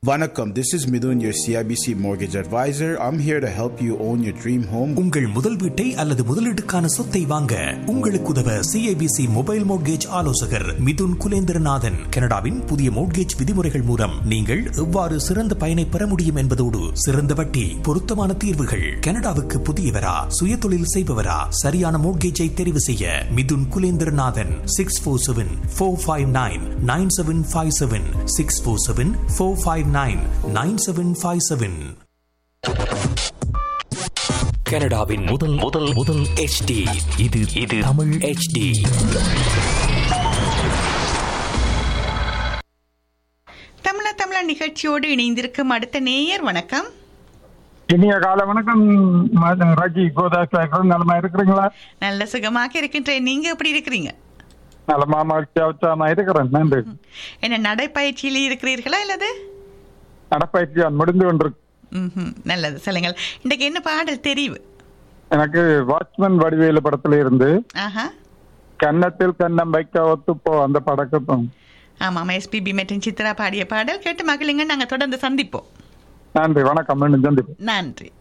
Vanakkam, this is Midun, your CIBC mortgage advisor. I'm here to help you own your dream home. உங்கள் முதல் வீட்டை அல்லது முதலீட்டுக்கான சொத்தை வாங்க உங்களுக்கு உதவ சிஐபிசி மொபைல் மோட்கேஜ் ஆலோசகர் மிதுன் குலேந்திரநாதன் கனடாவின் புதிய மோட்கேஜ் விதிமுறைகள் மூலம் நீங்கள் எவ்வாறு சிறந்த பயனை பெற முடியும் என்பதோடு சிறந்த வட்டி பொருத்தமான தீர்வுகள் கனடாவுக்கு புதியவரா சுயதொழில் செய்பவரா சரியான மோட்கேஜை தெரிவு செய்ய Mithun Kulendranathan six four seven four five nine nine seven five seven six four seven four five nine nine seven five seven கனடாவின் முதல் முதல் முதல் HD இது இது தமிழ் HD தமிழ தமிழ நிகழ்ச்சியோடு இணைந்திருக்கும் அடுத்த நேயர் வணக்கம் இனிய கால வணக்கம் ம- ராஜி கோதாஸ் பேசுறேன் நலமா இருக்கிறீங்களா நல்ல சுகமாக இருக்கின்றேன் நீங்க எப்படி இருக்கிறீங்க நலமா மகிழ்ச்சியா உற்சாகமா இருக்கிறேன் நன்றி என்ன நடைப்பயிற்சியில் இருக்கிறீர்களா இல்லது நடப்பயிற்சி முடிந்து கொண்டிருக்கு ம்ஹும். நல்லது சொல்லுங்கள் இன்றைக்கு என்ன பாடல் தெரிவு எனக்கு வாட்ச்மேன் வடிவேலு படத்துல இருந்து ஆஹா கன்னத்தில் கன்னம் வைக்க ஒத்துப்போ அந்த படக்கத்தும் ஆமாம் எஸ்பிபி மற்றும் சித்ரா பாடிய பாடல் கேட்டு மகிழுங்க நாங்க தொடர்ந்து சந்திப்போம் நன்றி வணக்கம் மீண்டும் சந்திப்போம் நன்றி